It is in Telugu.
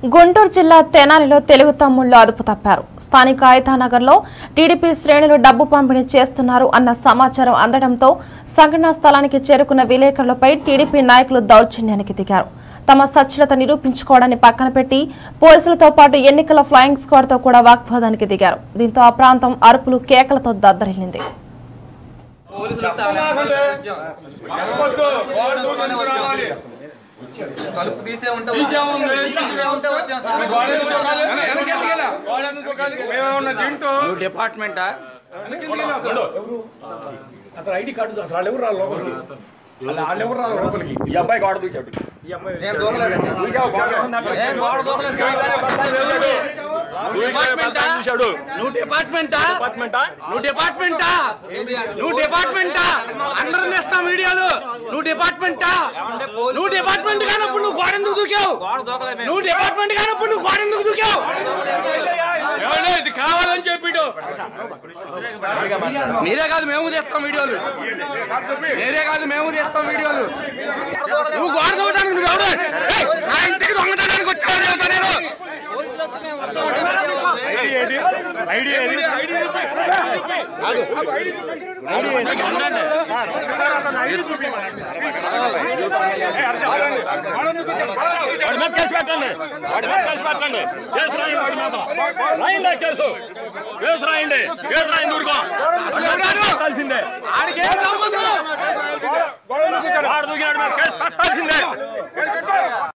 గుంటూరు జిల్లా తెనాలిలో తెలుగు తమ్ముళ్లు అదుపు తప్పారు స్థానిక ఐతానగర్లో టీడీపీ శ్రేణులు డబ్బు పంపిణీ చేస్తున్నారు అన్న సమాచారం అందడంతో సంఘటనా స్థలానికి చేరుకున్న విలేకరులపై టీడీపీ నాయకులు దౌర్జన్యానికి దిగారు తమ సచ్ఛలత నిరూపించుకోవడాన్ని పక్కన పెట్టి పోలీసులతో పాటు ఎన్నికల ఫ్లయింగ్ స్క్వాడ్ తో కూడా వాగ్వాదానికి దిగారు దీంతో ఆ ప్రాంతం అరుపులు కేకలతో దద్దరిల్లింది పోలీసులు వస్తే వాళ్ళ వెనకాల వచ్చాం. కలుపు తీసే ఉంటే వచ్చాం. తీసే ఉంటే వచ్చాం సార్ నువ్వు డిపార్ట్మెంటా అతను ఐడి కార్డు అసలు వాళ్ళు ఎవరు రాలి లోపలికి వాళ్ళు వాళ్ళు ఎవరు రాలి లోపలికి ఈ అబ్బాయి గోడ దూకాడు నేను దూకలేదండి నేను గోడ దూకలేదు సార్. డిపార్ట్మెంటా చూశాడు నువ్వు డిపార్ట్మెంటా డిపార్ట్మెంటా నువ్వు డిపార్ట్మెంటా నువ్వు డిపార్ట్మెంటా అందరం ఇస్తాం వీడియోలు నువ్వు డిపార్ట్మెంటా నువ్వు డిపార్ట్మెంట్ కానప్పుడు నువ్వు గోడ ఎందుకు దూకావు గోడ దూకలే మేము నువ్వు డిపార్ట్మెంట్ కానప్పుడు నువ్వు గోడ ఎందుకు దూకావు ఏమండి, ఇది కావాలని చెప్పిడు మీరే కాదు మేము తీస్తాం వీడియోలు మీరే కాదు మేము తీస్తాం వీడియోలు నువ్వు గోడ దూకడానికి నువ్వు ఎవరు ఏయ్, నా ఇంటికి దొంగతనానికి వచ్చావు చెబుతా నేను వాడి మీద కేసు పెట్టండి వాడి మీద కేసు పెట్టండి కేసు రాయండి వాడి మీద రాయండి కేసు కేసు రాయండి కేసు రాయండి ఊరుకో పెట్టాల్సిందే ఆడికి ఏం సంబంధం వాడు దూకినాడు మీద కేసు పెట్టాల్సిందే